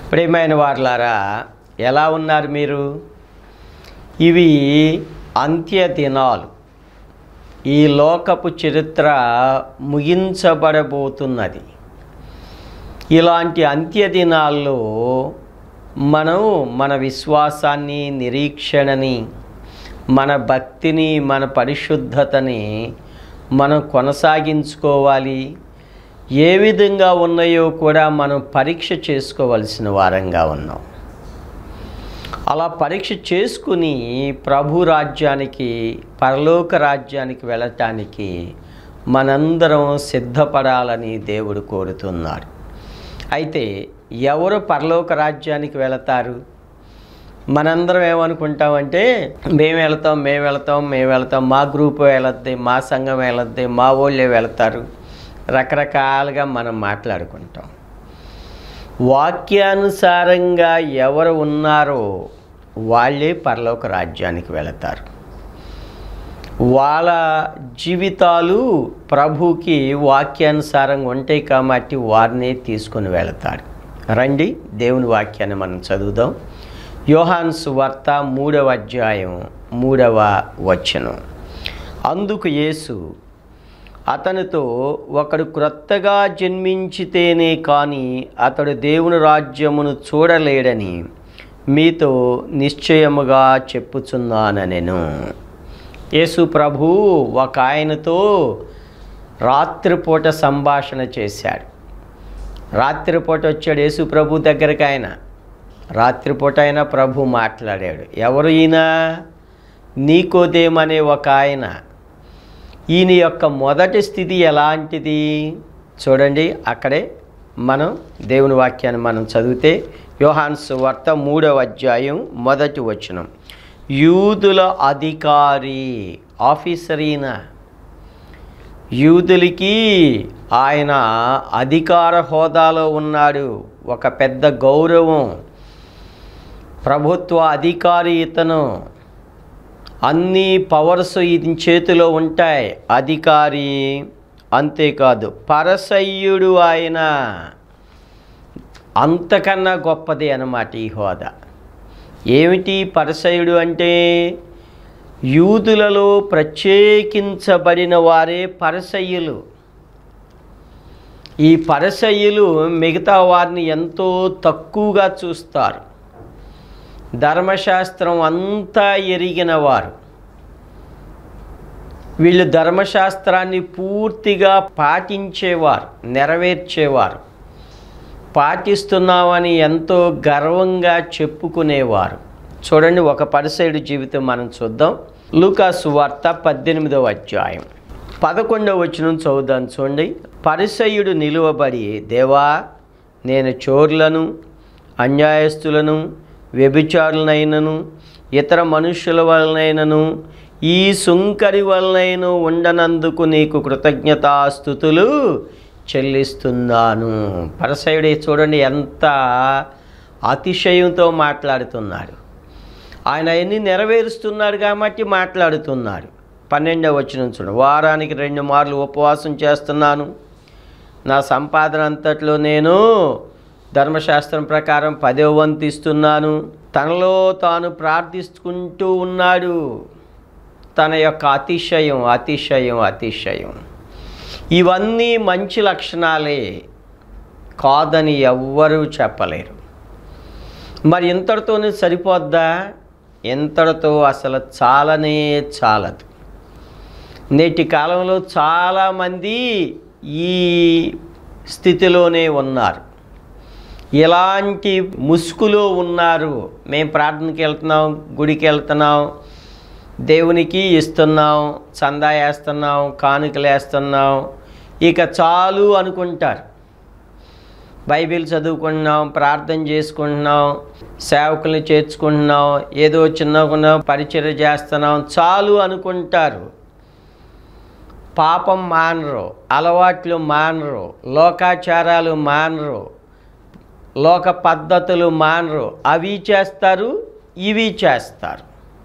ప్రియమైన వార్లారా ఎలా ఉన్నారు మీరు ఇవి అంత్య దినాలు ఈ లోకపు చరిత్ర ముగించబడబోతున్నది ఇలాంటి అంత్య దినాల్లో మనం మన విశ్వాసాన్ని నిరీక్షణని మన భక్తిని మన పరిశుద్ధతని మనం కొనసాగించుకోవాలి ఏ విధంగా ఉన్నాయో కూడా మనం పరీక్ష చేసుకోవలసిన వారంగా ఉన్నాం అలా పరీక్ష చేసుకుని ప్రభు రాజ్యానికి పరలోక రాజ్యానికి వెళ్ళటానికి మనందరం సిద్ధపడాలని దేవుడు కోరుతున్నాడు అయితే ఎవరు పరలోక రాజ్యానికి వెళతారు మనందరం ఏమనుకుంటామంటే మేము వెళతాం మేము వెళతాం మేము వెళతాం మా గ్రూప్ వెళద్ది మా సంఘం వెళద్ది మా వాళ్ళే వెళతారు రకరకాలుగా మనం మాట్లాడుకుంటాం వాక్యానుసారంగా ఎవరు ఉన్నారో వాళ్ళే పరలోక రాజ్యానికి వెళతారు వాళ్ళ జీవితాలు ప్రభుకి వాక్యానుసారంగా ఉంటాయి కాబట్టి వారినే తీసుకొని వెళతాడు రండి దేవుని వాక్యాన్ని మనం చదువుదాం యోహాన్ సువార్త మూడవ అధ్యాయం మూడవ వచనం అందుకు యేసు అతనితో ఒకడు క్రొత్తగా జన్మించితేనే కానీ అతడు దేవుని రాజ్యమును చూడలేడని మీతో నిశ్చయముగా చెప్పుచున్నానెను యేసు ప్రభు ఒక ఆయనతో రాత్రిపూట సంభాషణ చేశాడు రాత్రిపూట వచ్చాడు యేసు ప్రభు దగ్గరికి ఆయన రాత్రిపూట అయినా ప్రభు మాట్లాడాడు ఎవరు ఈయన నీకోదేమనే ఒక ఆయన ఈయన యొక్క మొదటి స్థితి ఎలాంటిది చూడండి అక్కడే మనం దేవుని వాక్యాన్ని మనం చదివితే యోహాన్స్ వార్త మూడవ అధ్యాయం మొదటి వచనం యూదుల అధికారి ఆఫీసర్ ఈయన యూదులకి ఆయన అధికార హోదాలో ఉన్నాడు ఒక పెద్ద గౌరవం ప్రభుత్వ అధికారి ఇతను అన్ని పవర్స్ ఇది చేతిలో ఉంటాయి అధికారి అంతేకాదు పరసయ్యుడు ఆయన అంతకన్నా గొప్పది అన్నమాట ఈ హోదా ఏమిటి పరసయుడు అంటే యూదులలో ప్రత్యేకించబడిన వారే పరసయ్యులు ఈ పరసయ్యులు మిగతా వారిని ఎంతో తక్కువగా చూస్తారు ధర్మశాస్త్రం అంతా ఎరిగిన వారు వీళ్ళు ధర్మశాస్త్రాన్ని పూర్తిగా పాటించేవారు నెరవేర్చేవారు పాటిస్తున్నామని ఎంతో గర్వంగా చెప్పుకునేవారు చూడండి ఒక పరిసైడు జీవితం మనం చూద్దాం లూకాసు వార్త పద్దెనిమిదవ అధ్యాయం పదకొండవ వచనం చదువుదాం చూడండి పరిసయుడు నిలువబడి దేవా నేను చోర్లను అన్యాయస్తులను వ్యభిచారులనైనను ఇతర మనుషుల వలనైనను ఈ సుంకరి వలనైన ఉండనందుకు నీకు కృతజ్ఞతాస్థుతులు చెల్లిస్తున్నాను పరసయుడే చూడండి ఎంత అతిశయంతో మాట్లాడుతున్నాడు ఆయన ఎన్ని నెరవేరుస్తున్నాడు కాబట్టి మాట్లాడుతున్నాడు పన్నెండవ వచ్చిన చూడండి వారానికి రెండు మార్లు ఉపవాసం చేస్తున్నాను నా సంపాదన అంతట్లో నేను ధర్మశాస్త్రం ప్రకారం పదో వంతు ఇస్తున్నాను తనలో తాను ప్రార్థించుకుంటూ ఉన్నాడు తన యొక్క అతిశయం అతిశయం అతిశయం ఇవన్నీ మంచి లక్షణాలే కాదని ఎవ్వరూ చెప్పలేరు మరి ఇంతటితోనే సరిపోద్దా ఇంతటితో అసలు చాలనే చాలదు నేటి కాలంలో చాలామంది ఈ స్థితిలోనే ఉన్నారు ఎలాంటి ముసుగులో ఉన్నారు మేము ప్రార్థనకి వెళ్తున్నాం గుడికి వెళ్తున్నాం దేవునికి ఇస్తున్నాం చందా వేస్తున్నాం కానుకలు వేస్తున్నాం ఇక చాలు అనుకుంటారు బైబిల్ చదువుకుంటున్నాం ప్రార్థన చేసుకుంటున్నాం సేవకుల్ని చేర్చుకుంటున్నాం ఏదో చిన్న పరిచర్య చేస్తున్నాం చాలు అనుకుంటారు పాపం మానరు అలవాట్లు మానరు లోకాచారాలు మానరు లోక పద్ధతులు మానరు అవి చేస్తారు ఇవి చేస్తారు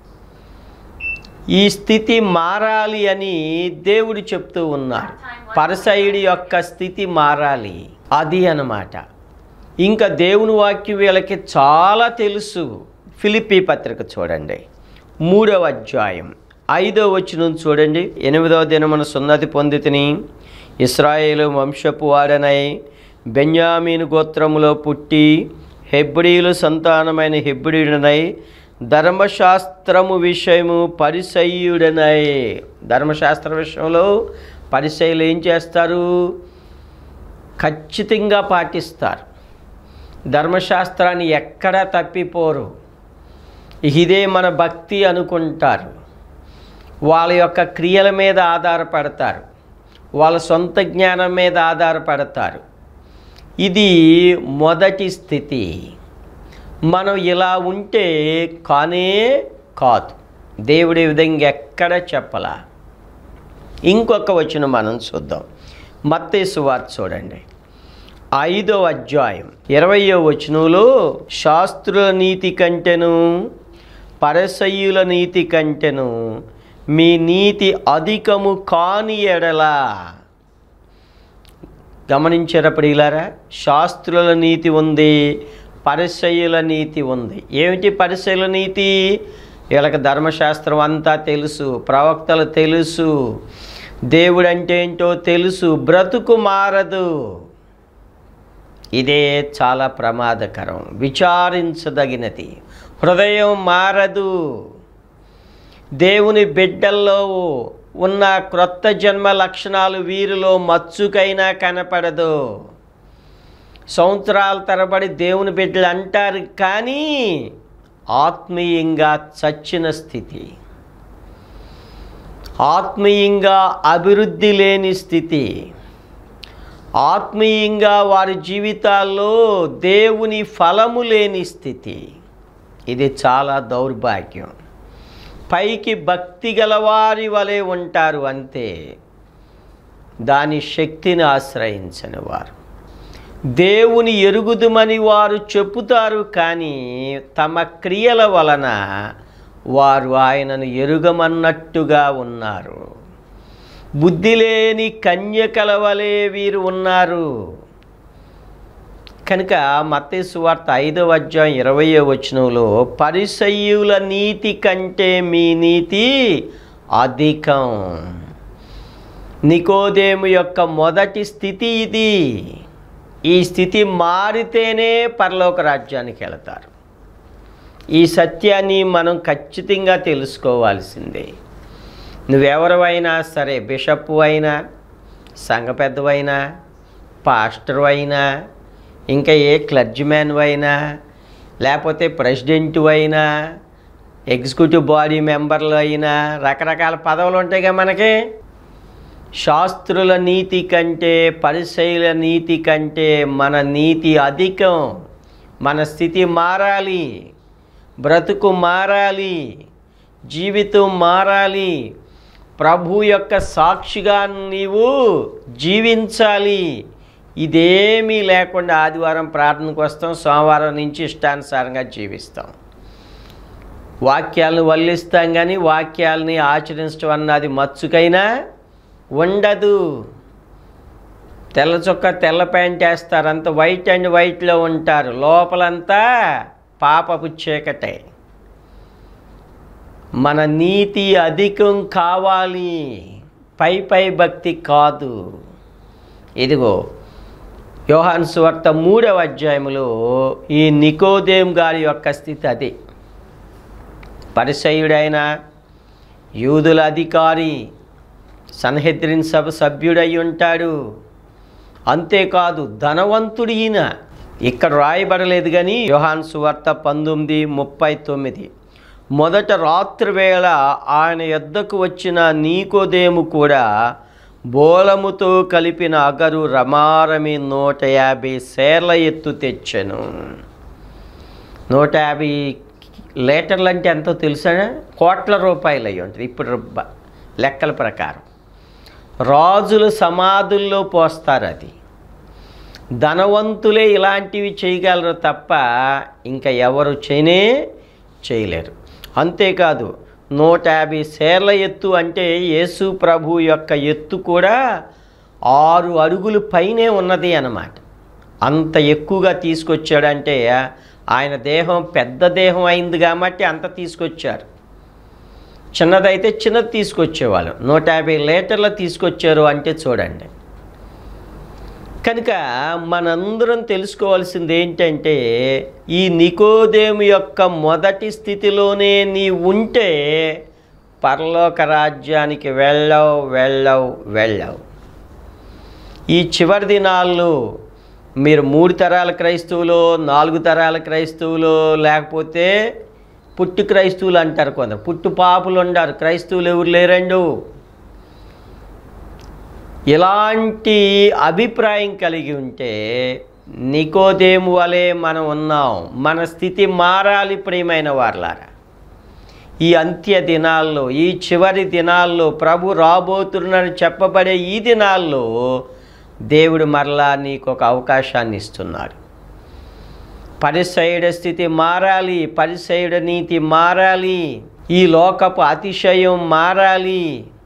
ఈ స్థితి మారాలి అని దేవుడు చెప్తూ ఉన్నారు పరసయుడి యొక్క స్థితి మారాలి అది అన్నమాట ఇంకా దేవుని వాక్యం వీళ్ళకి చాలా తెలుసు ఫిలిప్పీ పత్రిక చూడండి మూడవ అధ్యాయం ఐదో వచనం చూడండి ఎనిమిదవ దినమున సున్నతి పొందితిని ఇస్రాయేలు వంశపు వాడనై బెన్యామీను గోత్రములో పుట్టి హెబ్రీలు సంతానమైన హెబ్రీయుడనై ధర్మశాస్త్రము విషయము పరిసయ్యుడనై ధర్మశాస్త్ర విషయంలో పరిసయ్యులు ఏం చేస్తారు ఖచ్చితంగా పాటిస్తారు ధర్మశాస్త్రాన్ని ఎక్కడా తప్పిపోరు ఇదే మన భక్తి అనుకుంటారు వాళ్ళ యొక్క క్రియల మీద ఆధారపడతారు వాళ్ళ సొంత జ్ఞానం మీద ఆధారపడతారు ఇది మొదటి స్థితి మనం ఇలా ఉంటే కానే కాదు దేవుడి విధంగా ఎక్కడ చెప్పలా ఇంకొక వచనం మనం చూద్దాం మత్తేసు వార్త చూడండి ఐదో అధ్యాయం ఇరవయో వచనంలో శాస్త్రుల నీతి కంటెను పరసయ్యుల నీతి కంటెను మీ నీతి అధికము కాని ఎడలా గమనించేటప్పుడు ఇలారా శాస్త్రుల నీతి ఉంది పరిసయుల నీతి ఉంది ఏమిటి పరిసయుల నీతి వీళ్ళకి ధర్మశాస్త్రం అంతా తెలుసు ప్రవక్తలు తెలుసు దేవుడు అంటే ఏంటో తెలుసు బ్రతుకు మారదు ఇదే చాలా ప్రమాదకరం విచారించదగినది హృదయం మారదు దేవుని బిడ్డల్లో ఉన్న క్రొత్త జన్మ లక్షణాలు వీరిలో మచ్చుకైనా కనపడదు సంవత్సరాల తరబడి దేవుని బిడ్డలు అంటారు కానీ ఆత్మీయంగా చచ్చిన స్థితి ఆత్మీయంగా అభివృద్ధి లేని స్థితి ఆత్మీయంగా వారి జీవితాల్లో దేవుని ఫలము లేని స్థితి ఇది చాలా దౌర్భాగ్యం పైకి భక్తి గలవారి వలె ఉంటారు అంతే దాని శక్తిని ఆశ్రయించని వారు దేవుని ఎరుగుదుమని వారు చెప్పుతారు కానీ తమ క్రియల వలన వారు ఆయనను ఎరుగమన్నట్టుగా ఉన్నారు బుద్ధి లేని కన్యకల వలె వీరు ఉన్నారు కనుక మత్తేసు వార్త ఐదవ అధ్యాయం ఇరవయో వచనంలో పరిసయ్యుల నీతి కంటే మీ నీతి అధికం నికోదేము యొక్క మొదటి స్థితి ఇది ఈ స్థితి మారితేనే పరలోక రాజ్యానికి వెళతారు ఈ సత్యాన్ని మనం ఖచ్చితంగా తెలుసుకోవాల్సిందే నువ్వెవరివైనా సరే బిషప్ అయినా సంఘ పెద్దవైనా పాస్టర్ అయినా ఇంకా ఏ క్లర్జిమ్యాన్ అయినా లేకపోతే ప్రెసిడెంట్ అయినా ఎగ్జిక్యూటివ్ బాడీ మెంబర్లు అయినా రకరకాల పదవులు ఉంటాయిగా మనకి శాస్త్రుల నీతి కంటే పరిశైల నీతి కంటే మన నీతి అధికం మన స్థితి మారాలి బ్రతుకు మారాలి జీవితం మారాలి ప్రభు యొక్క సాక్షిగా నీవు జీవించాలి ఇదేమీ లేకుండా ఆదివారం ప్రార్థనకు వస్తాం సోమవారం నుంచి ఇష్టానుసారంగా జీవిస్తాం వాక్యాలను వల్లిస్తాం కానీ వాక్యాలని ఆచరించడం అన్నది మచ్చుకైనా ఉండదు తెల్ల చొక్క తెల్ల ప్యాంట్ వేస్తారు అంత వైట్ అండ్ వైట్లో ఉంటారు లోపలంతా పాపపు చీకటే మన నీతి అధికం కావాలి పై పై భక్తి కాదు ఇదిగో యోహాన్ సువార్త మూడవ అధ్యాయంలో ఈ నికోదేం గారి యొక్క స్థితి అదే పరిసయుడైన యూదుల అధికారి సన్హెద్రిన్ సభ సభ్యుడై ఉంటాడు అంతేకాదు ధనవంతుడు ఈయన ఇక్కడ రాయబడలేదు కానీ యోహాన్ సువార్త పంతొమ్మిది ముప్పై తొమ్మిది మొదట రాత్రి వేళ ఆయన యొద్దకు వచ్చిన నీకోదేము కూడా బోలముతో కలిపిన అగరు రమారమి నూట యాభై సేర్ల ఎత్తు తెచ్చెను నూట యాభై లీటర్లు అంటే ఎంతో తెలుసా కోట్ల రూపాయలు అయ్యి ఉంటుంది ఇప్పుడు రుబ్బ- లెక్కల ప్రకారం రాజుల సమాధుల్లో పోస్తారు అది ధనవంతులే ఇలాంటివి చేయగలరు తప్ప ఇంకా ఎవరు చేయనే చేయలేరు అంతేకాదు నూట యాభై సేర్ల ఎత్తు అంటే యేసు ప్రభు యొక్క ఎత్తు కూడా ఆరు అడుగులు పైనే ఉన్నది అన్నమాట అంత ఎక్కువగా తీసుకొచ్చాడంటే ఆయన దేహం పెద్ద దేహం అయింది కాబట్టి అంత తీసుకొచ్చారు చిన్నదైతే చిన్నది తీసుకొచ్చేవాళ్ళు నూట యాభై లీటర్లు తీసుకొచ్చారు అంటే చూడండి కనుక మనందరం తెలుసుకోవాల్సింది ఏంటంటే ఈ నికోదేము యొక్క మొదటి స్థితిలోనే నీ ఉంటే పరలోక రాజ్యానికి వెళ్ళవు వెళ్ళవు వెళ్ళవు ఈ చివరి దినాల్లో మీరు మూడు తరాల క్రైస్తవులు నాలుగు తరాల క్రైస్తవులు లేకపోతే పుట్టు క్రైస్తవులు అంటారు కొందరు పుట్టు పాపులు ఉండారు క్రైస్తవులు ఎవరు లేరండు ఇలాంటి అభిప్రాయం కలిగి ఉంటే నికోదేము వలె మనం ఉన్నాం మన స్థితి మారాలి ప్రియమైన వార్లారా ఈ అంత్య దినాల్లో ఈ చివరి దినాల్లో ప్రభు రాబోతున్నాడని చెప్పబడే ఈ దినాల్లో దేవుడు మరలా నీకు ఒక అవకాశాన్ని ఇస్తున్నాడు పరిసయుడ స్థితి మారాలి పరిసయుడ నీతి మారాలి ఈ లోకపు అతిశయం మారాలి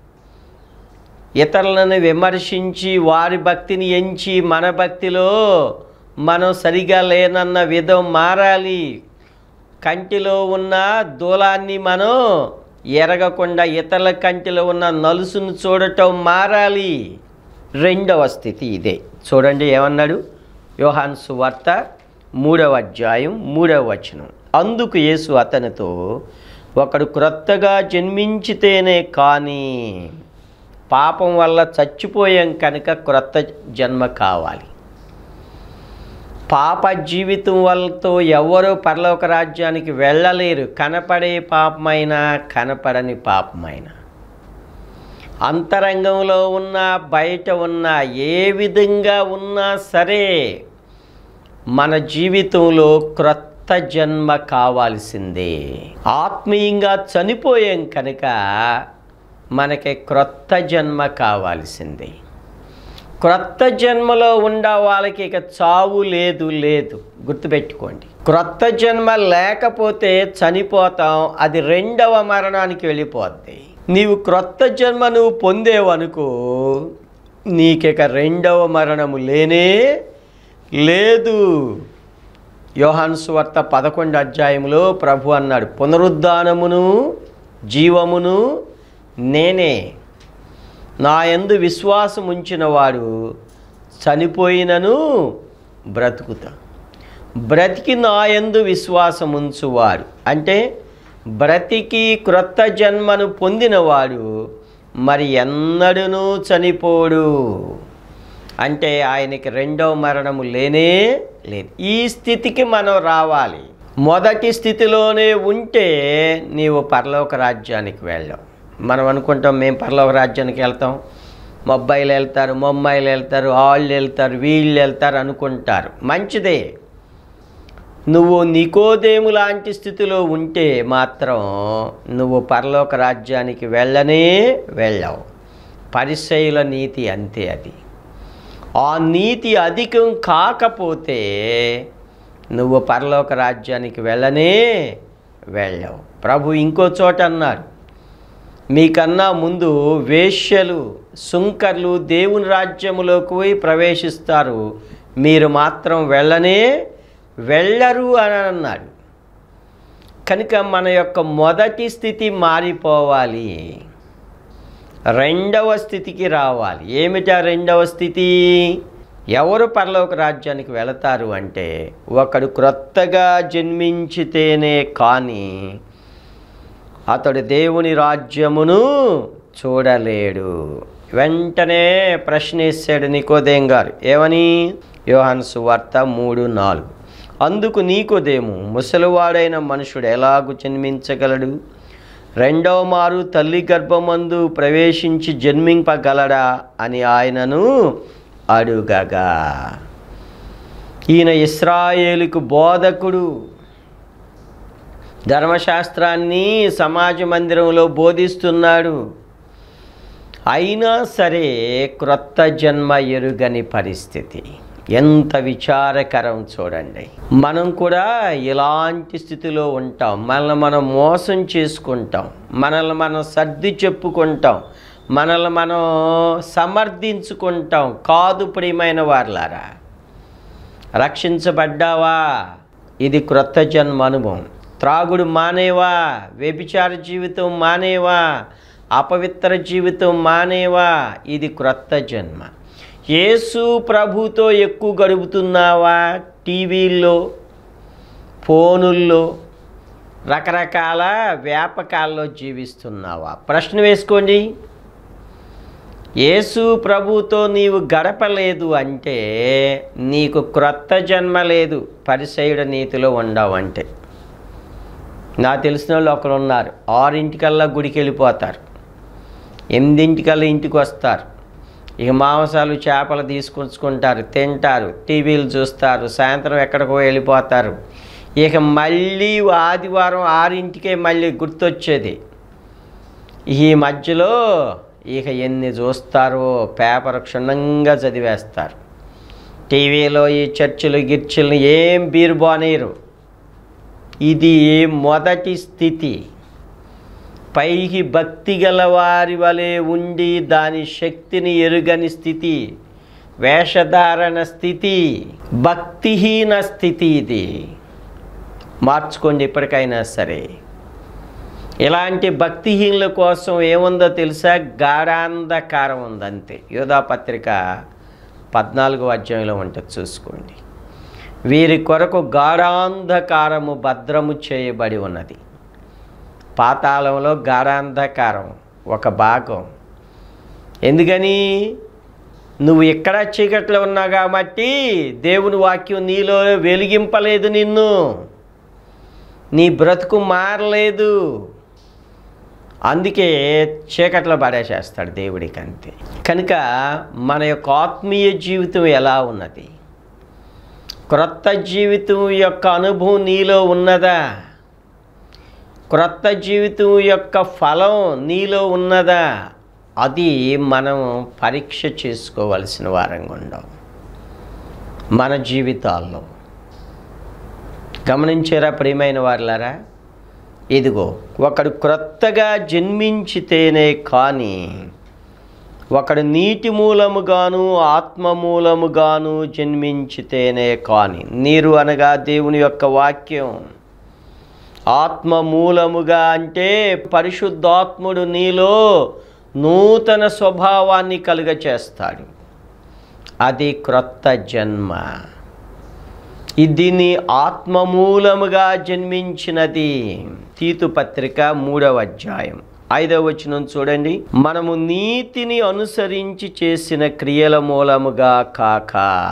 ఇతరులను విమర్శించి వారి భక్తిని ఎంచి మన భక్తిలో మనం సరిగా లేనన్న విధం మారాలి కంటిలో ఉన్న దూలాన్ని మనం ఎరగకుండా ఇతరుల కంటిలో ఉన్న నలుసును చూడటం మారాలి రెండవ స్థితి ఇదే చూడండి ఏమన్నాడు యోహాన్ సువార్త మూడవ అధ్యాయం మూడవ వచనం అందుకు యేసు అతనితో ఒకడు క్రొత్తగా జన్మించితేనే కానీ పాపం వల్ల చచ్చిపోయాం కనుక క్రొత్త జన్మ కావాలి పాప జీవితం వల్లతో ఎవరు పరలోక రాజ్యానికి వెళ్ళలేరు కనపడే పాపమైనా కనపడని పాపమైనా అంతరంగంలో ఉన్న బయట ఉన్న ఏ విధంగా ఉన్నా సరే మన జీవితంలో క్రొత్త జన్మ కావాల్సిందే ఆత్మీయంగా చనిపోయాం కనుక మనకి క్రొత్త జన్మ కావాల్సిందే క్రొత్త జన్మలో ఉండ వాళ్ళకి ఇక చావు లేదు లేదు గుర్తుపెట్టుకోండి క్రొత్త జన్మ లేకపోతే చనిపోతాం అది రెండవ మరణానికి వెళ్ళిపోద్ది నీవు క్రొత్త జన్మ నువ్వు పొందేవనుకో నీకిక రెండవ మరణము లేనే లేదు యోహాను సువార్త పదకొండు అధ్యాయంలో ప్రభు అన్నాడు పునరుద్ధానమును జీవమును నేనే నా యందు విశ్వాసం ఉంచిన వాడు చనిపోయినను బ్రతుకుతా బ్రతికి నా యందు విశ్వాసం ఉంచువాడు అంటే బ్రతికి క్రొత్త జన్మను పొందినవాడు మరి ఎన్నడూనూ చనిపోడు అంటే ఆయనకి రెండవ మరణము లేనే లేదు ఈ స్థితికి మనం రావాలి మొదటి స్థితిలోనే ఉంటే నీవు పరలోక రాజ్యానికి వెళ్ళావు మనం అనుకుంటాం మేము పరలోక రాజ్యానికి వెళ్తాం మా అబ్బాయిలు వెళ్తారు మా అమ్మాయిలు వెళ్తారు వాళ్ళు వెళ్తారు వీళ్ళు వెళ్తారు అనుకుంటారు మంచిదే నువ్వు నికోదేము లాంటి స్థితిలో ఉంటే మాత్రం నువ్వు పరలోక రాజ్యానికి వెళ్ళనే వెళ్ళావు పరిచయుల నీతి అంతే అది ఆ నీతి అధికం కాకపోతే నువ్వు పరలోక రాజ్యానికి వెళ్ళనే వెళ్ళావు ప్రభు ఇంకో చోట అన్నాడు మీకన్నా ముందు వేశ్యలు సుంకర్లు దేవుని రాజ్యములోకి పోయి ప్రవేశిస్తారు మీరు మాత్రం వెళ్ళనే వెళ్ళరు అని అన్నాడు కనుక మన యొక్క మొదటి స్థితి మారిపోవాలి రెండవ స్థితికి రావాలి ఏమిటా రెండవ స్థితి ఎవరు పరలోక రాజ్యానికి వెళతారు అంటే ఒకడు క్రొత్తగా జన్మించితేనే కానీ అతడు దేవుని రాజ్యమును చూడలేడు వెంటనే ప్రశ్నిస్తాడు నికోదేం గారు ఏమని యోహాను సువార్త మూడు నాలుగు అందుకు నీకోదేము ముసలివాడైన మనుషుడు ఎలాగు జన్మించగలడు రెండవ మారు తల్లి గర్భమందు ప్రవేశించి జన్మింపగలడా అని ఆయనను అడుగగా ఈయన ఇస్రాయేలుకు బోధకుడు ధర్మశాస్త్రాన్ని సమాజ మందిరంలో బోధిస్తున్నాడు అయినా సరే క్రొత్త జన్మ ఎరుగని పరిస్థితి ఎంత విచారకరం చూడండి మనం కూడా ఇలాంటి స్థితిలో ఉంటాం మనల్ని మనం మోసం చేసుకుంటాం మనల్ని మనం సర్ది చెప్పుకుంటాం మనల్ని మనం సమర్థించుకుంటాం కాదు ప్రియమైన వార్లారా రక్షించబడ్డావా ఇది క్రొత్త జన్మ అనుభవం త్రాగుడు మానేవా వ్యభిచార జీవితం మానేవా అపవిత్ర జీవితం మానేవా ఇది క్రొత్త జన్మ యేసు ప్రభుతో ఎక్కువ గడుపుతున్నావా టీవీల్లో ఫోనుల్లో రకరకాల వ్యాపకాల్లో జీవిస్తున్నావా ప్రశ్న వేసుకోండి యేసు ప్రభుతో నీవు గడపలేదు అంటే నీకు క్రొత్త జన్మ లేదు పరిసయుడ నీతిలో ఉండవు అంటే నా తెలిసిన వాళ్ళు ఒకరు ఉన్నారు ఆరింటికల్లా గుడికి వెళ్ళిపోతారు ఎనిమిదింటికల్లా ఇంటికి వస్తారు ఇక మాంసాలు చేపలు తీసుకొచ్చుకుంటారు తింటారు టీవీలు చూస్తారు సాయంత్రం ఎక్కడికో వెళ్ళిపోతారు ఇక మళ్ళీ ఆదివారం ఆరింటికే మళ్ళీ గుర్తొచ్చేది ఈ మధ్యలో ఇక ఎన్ని చూస్తారో పేపర్ క్షుణ్ణంగా చదివేస్తారు టీవీలో ఈ చర్చిలు గిర్చిలు ఏం బీరు బానేరు ఇది మొదటి స్థితి పైకి భక్తి గల వారి వలె ఉండి దాని శక్తిని ఎరుగని స్థితి వేషధారణ స్థితి భక్తిహీన స్థితి ఇది మార్చుకోండి ఇప్పటికైనా సరే ఇలాంటి భక్తిహీనుల కోసం ఏముందో తెలుసా గాఢాంధకారం ఉంది అంతే యోధా పత్రిక పద్నాలుగో అధ్యాయంలో ఉంటుంది చూసుకోండి వీరి కొరకు గాఢాంధకారము భద్రము చేయబడి ఉన్నది పాతాళంలో గాఢాంధకారం ఒక భాగం ఎందుకని నువ్వు ఇక్కడ చీకట్లో ఉన్నావు కాబట్టి దేవుని వాక్యం నీలో వెలిగింపలేదు నిన్ను నీ బ్రతుకు మారలేదు అందుకే చీకట్లో పడేసేస్తాడు దేవుడికి అంతే కనుక మన యొక్క ఆత్మీయ జీవితం ఎలా ఉన్నది క్రొత్త జీవితం యొక్క అనుభవం నీలో ఉన్నదా క్రొత్త జీవితం యొక్క ఫలం నీలో ఉన్నదా అది మనం పరీక్ష చేసుకోవలసిన వారంగా ఉండం మన జీవితాల్లో గమనించారా ప్రియమైన వారులారా ఇదిగో ఒకడు క్రొత్తగా జన్మించితేనే కానీ ఒకడు నీటి మూలముగాను ఆత్మ మూలముగాను జన్మించితేనే కానీ నీరు అనగా దేవుని యొక్క వాక్యం ఆత్మ మూలముగా అంటే పరిశుద్ధాత్ముడు నీలో నూతన స్వభావాన్ని కలుగ చేస్తాడు అది క్రొత్త జన్మ ఇది ఆత్మ మూలముగా జన్మించినది తీతు పత్రిక మూడవ అధ్యాయం ఐదవ వచనం చూడండి మనము నీతిని అనుసరించి చేసిన క్రియల మూలముగా కాక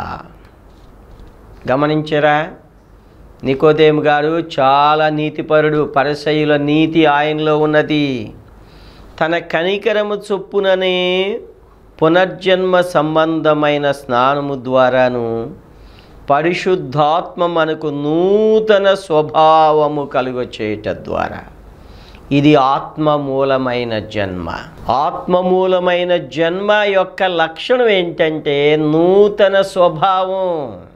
గమనించరా నికోదేము గారు చాలా నీతిపరుడు పరసయుల నీతి ఆయనలో ఉన్నది తన కనికరము చొప్పుననే పునర్జన్మ సంబంధమైన స్నానము ద్వారాను పరిశుద్ధాత్మ మనకు నూతన స్వభావము కలుగ చేయట ద్వారా ఇది ఆత్మ మూలమైన జన్మ ఆత్మ మూలమైన జన్మ యొక్క లక్షణం ఏంటంటే నూతన స్వభావం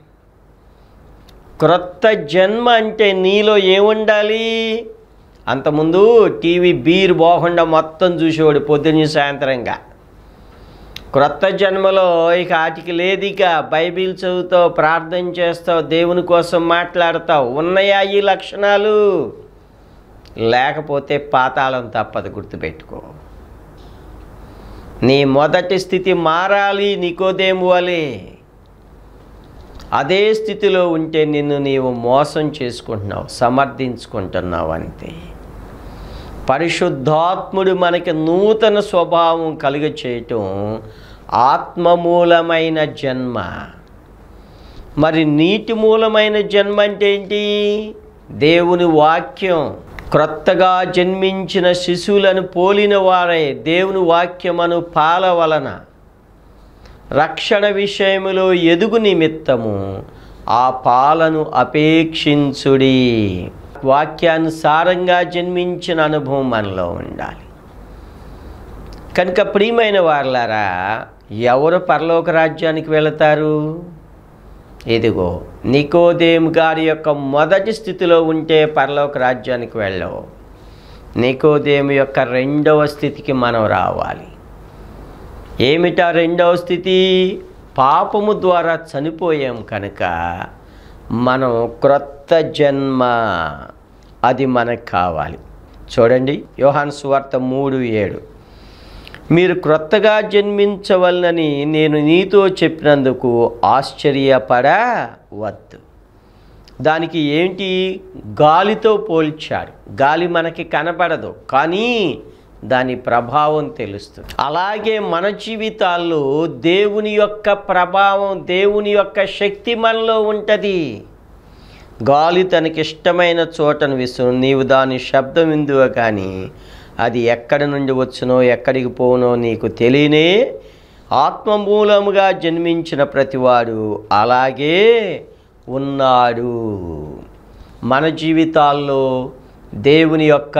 క్రొత్త జన్మ అంటే నీలో ఏముండాలి అంతకుముందు టీవీ బీర్ బాగుండా మొత్తం చూసేవాడు పొద్దున్న సాయంత్రంగా క్రొత్త జన్మలో ఇక ఆటికి లేదు ఇక బైబిల్ చదువుతావు ప్రార్థన చేస్తావు దేవుని కోసం మాట్లాడతావు ఉన్నాయా ఈ లక్షణాలు లేకపోతే పాతాళం తప్పదు గుర్తుపెట్టుకో నీ మొదటి స్థితి మారాలి నీకోదేము వలే అదే స్థితిలో ఉంటే నిన్ను నీవు మోసం చేసుకుంటున్నావు సమర్థించుకుంటున్నావు అంతే పరిశుద్ధాత్ముడు మనకి నూతన స్వభావం కలుగ చేయటం ఆత్మమూలమైన జన్మ మరి నీటి మూలమైన జన్మ అంటే ఏంటి దేవుని వాక్యం క్రొత్తగా జన్మించిన శిశువులను పోలిన వారే దేవుని వాక్యమను పాల వలన రక్షణ విషయములో ఎదుగు నిమిత్తము ఆ పాలను అపేక్షించుడి వాక్యానుసారంగా జన్మించిన అనుభవం మనలో ఉండాలి కనుక ప్రియమైన వారులారా ఎవరు పరలోక రాజ్యానికి వెళతారు ఇదిగో నికోదేమ్ గారి యొక్క మొదటి స్థితిలో ఉంటే పరలోక రాజ్యానికి వెళ్ళవు నికోదేము యొక్క రెండవ స్థితికి మనం రావాలి ఏమిటా రెండవ స్థితి పాపము ద్వారా చనిపోయాం కనుక మనం క్రొత్త జన్మ అది మనకు కావాలి చూడండి యోహాన్ సువార్త మూడు ఏడు మీరు క్రొత్తగా జన్మించవలనని నేను నీతో చెప్పినందుకు ఆశ్చర్యపడవద్దు దానికి ఏంటి గాలితో పోల్చాడు గాలి మనకి కనపడదు కానీ దాని ప్రభావం తెలుస్తుంది అలాగే మన జీవితాల్లో దేవుని యొక్క ప్రభావం దేవుని యొక్క శక్తి మనలో ఉంటుంది గాలి తనకిష్టమైన చోటను విసురు నీవు దాని శబ్దం విందువ కానీ అది ఎక్కడి నుండి వచ్చునో ఎక్కడికి పోనో నీకు తెలియనే ఆత్మమూలముగా జన్మించిన ప్రతివాడు అలాగే ఉన్నాడు మన జీవితాల్లో దేవుని యొక్క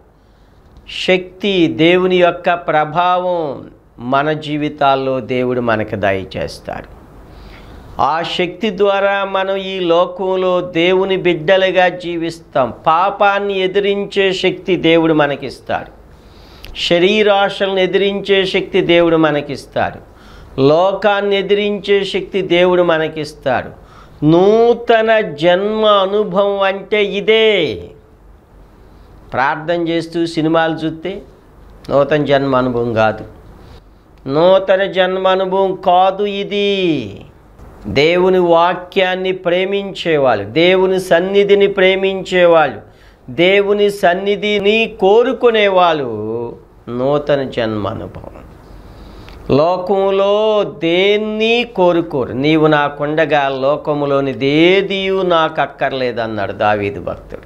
శక్తి దేవుని యొక్క ప్రభావం మన జీవితాల్లో దేవుడు మనకు దయచేస్తాడు ఆ శక్తి ద్వారా మనం ఈ లోకంలో దేవుని బిడ్డలుగా జీవిస్తాం పాపాన్ని ఎదిరించే శక్తి దేవుడు మనకిస్తాడు శరీరాశలను ఎదిరించే శక్తి దేవుడు మనకిస్తాడు లోకాన్ని ఎదిరించే శక్తి దేవుడు మనకిస్తాడు నూతన జన్మ అనుభవం అంటే ఇదే ప్రార్థన చేస్తూ సినిమాలు చూస్తే నూతన జన్మ అనుభవం కాదు నూతన జన్మ అనుభవం కాదు ఇది దేవుని వాక్యాన్ని ప్రేమించేవాళ్ళు దేవుని సన్నిధిని ప్రేమించేవాళ్ళు దేవుని సన్నిధిని కోరుకునేవాళ్ళు నూతన జన్మ అనుభవం లోకంలో దేన్ని కోరుకోరు నీవు నాకుండగా లోకములోని దేదియు నాకు అక్కర్లేదన్నాడు దావీదు భక్తుడు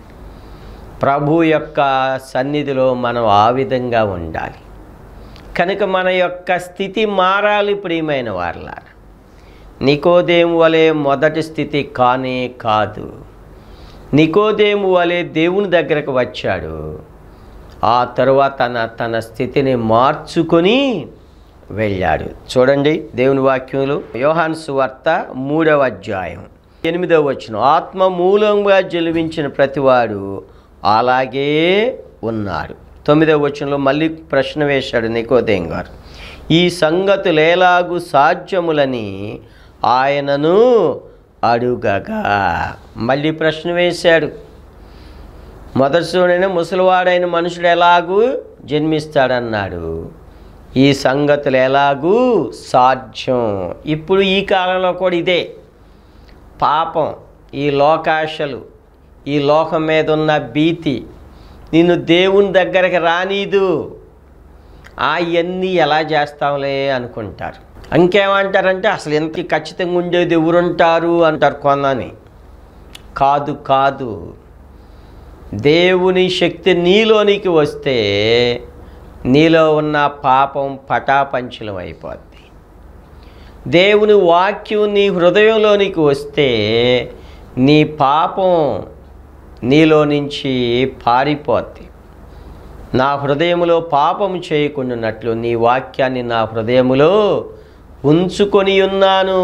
ప్రభు యొక్క సన్నిధిలో మనం ఆ విధంగా ఉండాలి కనుక మన యొక్క స్థితి మారాలి ప్రియమైన వారలారా నికోదేము వలె మొదటి స్థితి కానే కాదు నికోదేము వలె దేవుని దగ్గరకు వచ్చాడు ఆ తరువాత తన తన స్థితిని మార్చుకొని వెళ్ళాడు చూడండి దేవుని వాక్యంలో యోహాన్ సువార్త మూడవ అధ్యాయం ఎనిమిదవ వచ్చిన ఆత్మ మూలంగా జలివించిన ప్రతివాడు అలాగే ఉన్నాడు తొమ్మిదవ వచనంలో మళ్ళీ ప్రశ్న వేశాడు నికోదేం గారు ఈ సంగతులు ఎలాగు సాధ్యములని ఆయనను అడుగగా మళ్ళీ ప్రశ్న వేశాడు మొదటిలోనే ముసలివాడైన మనుషుడు ఎలాగూ జన్మిస్తాడన్నాడు ఈ సంగతులు ఎలాగూ సాధ్యం ఇప్పుడు ఈ కాలంలో కూడా ఇదే పాపం ఈ లోకాశలు ఈ లోకం మీద ఉన్న భీతి నిన్ను దేవుని దగ్గరికి రానీదు అవన్నీ ఎలా చేస్తాంలే అనుకుంటారు ఇంకేమంటారంటే అసలు ఎంత ఖచ్చితంగా ఉండేది ఎవరుంటారు అంటారు కొందని కాదు కాదు దేవుని శక్తి నీలోనికి వస్తే నీలో ఉన్న పాపం పటాపంచలం అయిపోద్ది దేవుని వాక్యం నీ హృదయంలోనికి వస్తే నీ పాపం నీలో నుంచి పారిపోద్ది నా హృదయములో పాపము చేయకుండానట్లు నీ వాక్యాన్ని నా హృదయములో ఉంచుకొని ఉన్నాను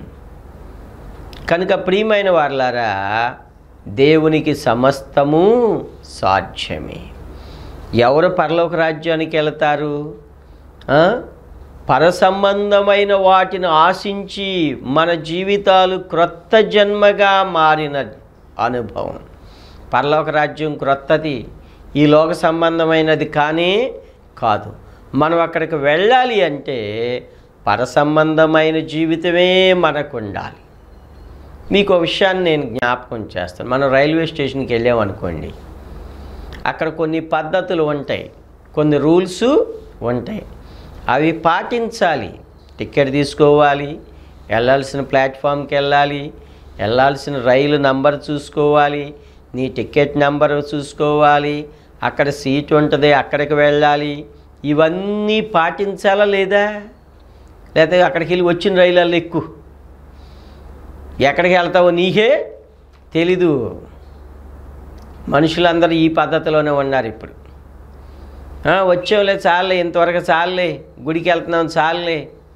కనుక ప్రియమైన వారలారా దేవునికి సమస్తము సాధ్యమే ఎవరు పరలోక రాజ్యానికి వెళతారు ఆ? పరసంబంధమైన వాటిని ఆశించి మన జీవితాలు క్రొత్త జన్మగా మారిన అనుభవం పరలోక రాజ్యం క్రొత్తది ఈ లోక సంబంధమైనది కానీ కాదు మనం అక్కడికి వెళ్ళాలి అంటే పరసంబంధమైన జీవితమే మనకు ఉండాలి మీకు ఒక విషయాన్ని నేను జ్ఞాపకం చేస్తాను మనం రైల్వే స్టేషన్కి వెళ్ళామనుకోండి అక్కడ కొన్ని పద్ధతులు ఉంటాయి కొన్ని రూల్స్ ఉంటాయి అవి పాటించాలి టికెట్ తీసుకోవాలి వెళ్ళాల్సిన ప్లాట్ఫామ్కి వెళ్ళాలి వెళ్ళాల్సిన రైలు నంబర్ చూసుకోవాలి నీ టికెట్ నెంబర్ చూసుకోవాలి అక్కడ సీట్ ఉంటుంది అక్కడికి వెళ్ళాలి ఇవన్నీ పాటించాలా లేదా లేకపోతే అక్కడికి వెళ్ళి వచ్చిన రైళ్ళల్లో ఎక్కువ ఎక్కడికి వెళ్తావో నీకే తెలీదు మనుషులందరూ ఈ పద్ధతిలోనే ఉన్నారు ఇప్పుడు ఆ, వచ్చేవాళ్ళే చాలే ఇంతవరకు చాలే గుడికి వెళ్తున్నాం చాలే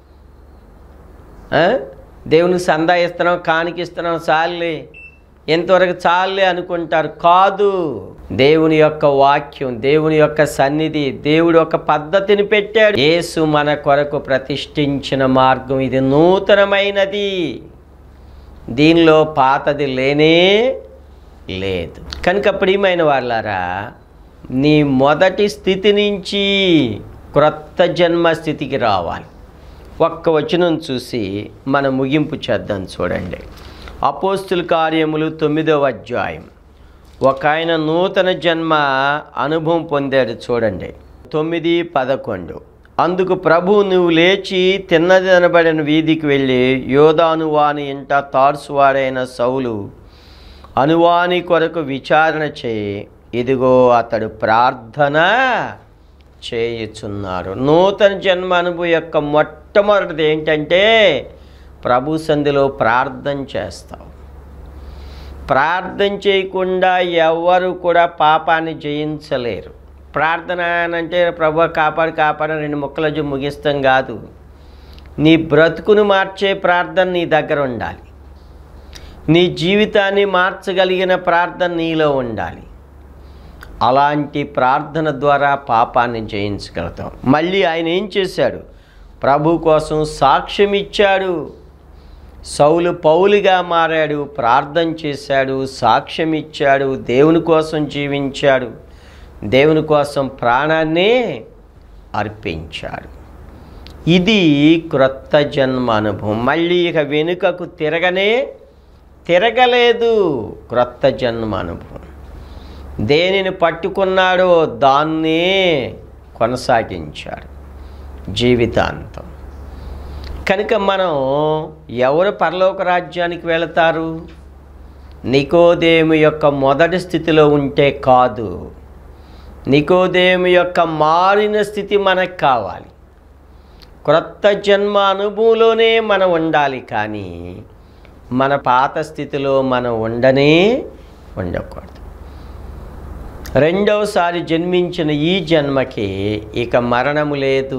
ఆ, దేవునికి సందా ఇస్తున్నాం కానికి ఇస్తున్నాం చాలే ఎంతవరకు చాలే అనుకుంటారు కాదు దేవుని యొక్క వాక్యం దేవుని యొక్క సన్నిధి దేవుడు ఒక పద్ధతిని పెట్టాడు యేసు మన కొరకు ప్రతిష్ఠించిన మార్గం ఇది నూతనమైనది దీనిలో పాతది లేనే లేదు కనుక ప్రియమైన వాళ్ళారా నీ మొదటి స్థితి నుంచి క్రొత్త జన్మ స్థితికి రావాలి ఒక్క వచనం చూసి మన ముగింపు చేద్దాం చూడండి అపోస్తుల కార్యములు తొమ్మిదవ అధ్యాయం ఒక ఆయన నూతన జన్మ అనుభవం పొందాడు చూడండి తొమ్మిది పదకొండు అందుకు ప్రభు నువ్వు లేచి తిన్నది అనబడిన వీధికి వెళ్ళి యోధాను వాని ఇంట తార్సువాడైన సౌలు అనువాని కొరకు విచారణ చేయి ఇదిగో అతడు ప్రార్థన చేయుచున్నారు నూతన జన్మ అనుభవం యొక్క మొట్టమొదటిది ఏంటంటే ప్రభు సంధిలో ప్రార్థన చేస్తావు ప్రార్థన చేయకుండా ఎవరు కూడా పాపాన్ని జయించలేరు ప్రార్థన అని అంటే ప్రభు కాపాడు కాపాడు రెండు ముక్కలు ముగిస్తాం కాదు నీ బ్రతుకును మార్చే ప్రార్థన నీ దగ్గర ఉండాలి నీ జీవితాన్ని మార్చగలిగిన ప్రార్థన నీలో ఉండాలి అలాంటి ప్రార్థన ద్వారా పాపాన్ని జయించగలుగుతాం మళ్ళీ ఆయన ఏం చేశాడు ప్రభు కోసం సాక్ష్యం ఇచ్చాడు సౌలు పౌలుగా మారాడు ప్రార్థన చేశాడు సాక్ష్యం ఇచ్చాడు దేవుని కోసం జీవించాడు దేవుని కోసం ప్రాణాన్ని అర్పించాడు ఇది క్రొత్త జన్మ అనుభవం మళ్ళీ ఇక వెనుకకు తిరగనే తిరగలేదు క్రొత్త జన్మ అనుభవం దేనిని పట్టుకున్నాడో దాన్నే కొనసాగించాడు జీవితాంతం కనుక మనం ఎవరు పరలోక రాజ్యానికి వెళతారు నికోదేము యొక్క మొదటి స్థితిలో ఉంటే కాదు నికోదేము యొక్క మారిన స్థితి మనకు కావాలి క్రొత్త జన్మ అనుభవంలోనే మనం ఉండాలి కానీ మన పాత స్థితిలో మనం ఉండనే ఉండకూడదు రెండవసారి జన్మించిన ఈ జన్మకి ఇక మరణము లేదు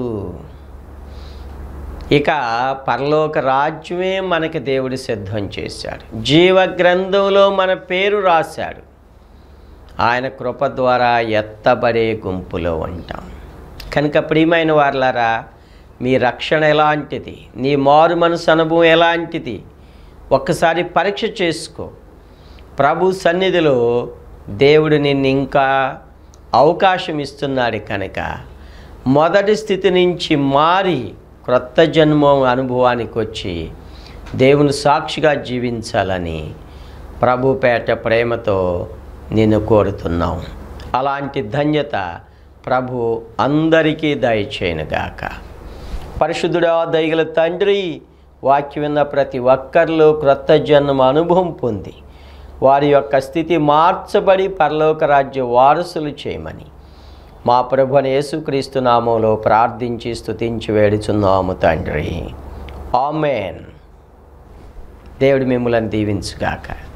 ఇక పరలోక రాజ్యమే మనకి దేవుడు సిద్ధం చేశాడు జీవ గ్రంథంలో మన పేరు రాశాడు ఆయన కృప ద్వారా ఎత్తబడే గుంపులో ఉంటాం కనుక ప్రియమైన వార్లారా మీ రక్షణ ఎలాంటిది నీ మారు మనసు అనుభవం ఎలాంటిది ఒక్కసారి పరీక్ష చేసుకో ప్రభు సన్నిధిలో దేవుడు నిన్ను ఇంకా అవకాశం ఇస్తున్నాడు కనుక మొదటి స్థితి నుంచి మారి క్రొత్త జన్మ అనుభవానికి వచ్చి దేవుని సాక్షిగా జీవించాలని ప్రభుపేట ప్రేమతో నిన్ను కోరుతున్నాం అలాంటి ధన్యత ప్రభు అందరికీ దయచేయనుగాక పరిశుద్ధుడా దయగల తండ్రి వాక్యం విన్న ప్రతి ఒక్కరిలో క్రొత్త జన్మ అనుభవం పొంది వారి యొక్క స్థితి మార్చబడి పరలోక రాజ్య వారసులు చేయమని మా ప్రభుని యేసుక్రీస్తు నామంలో ప్రార్థించి స్తుతించి వేడుచున్నాము తండ్రి ఆమెన్ దేవుడు మిమ్మల్ని దీవించుగాక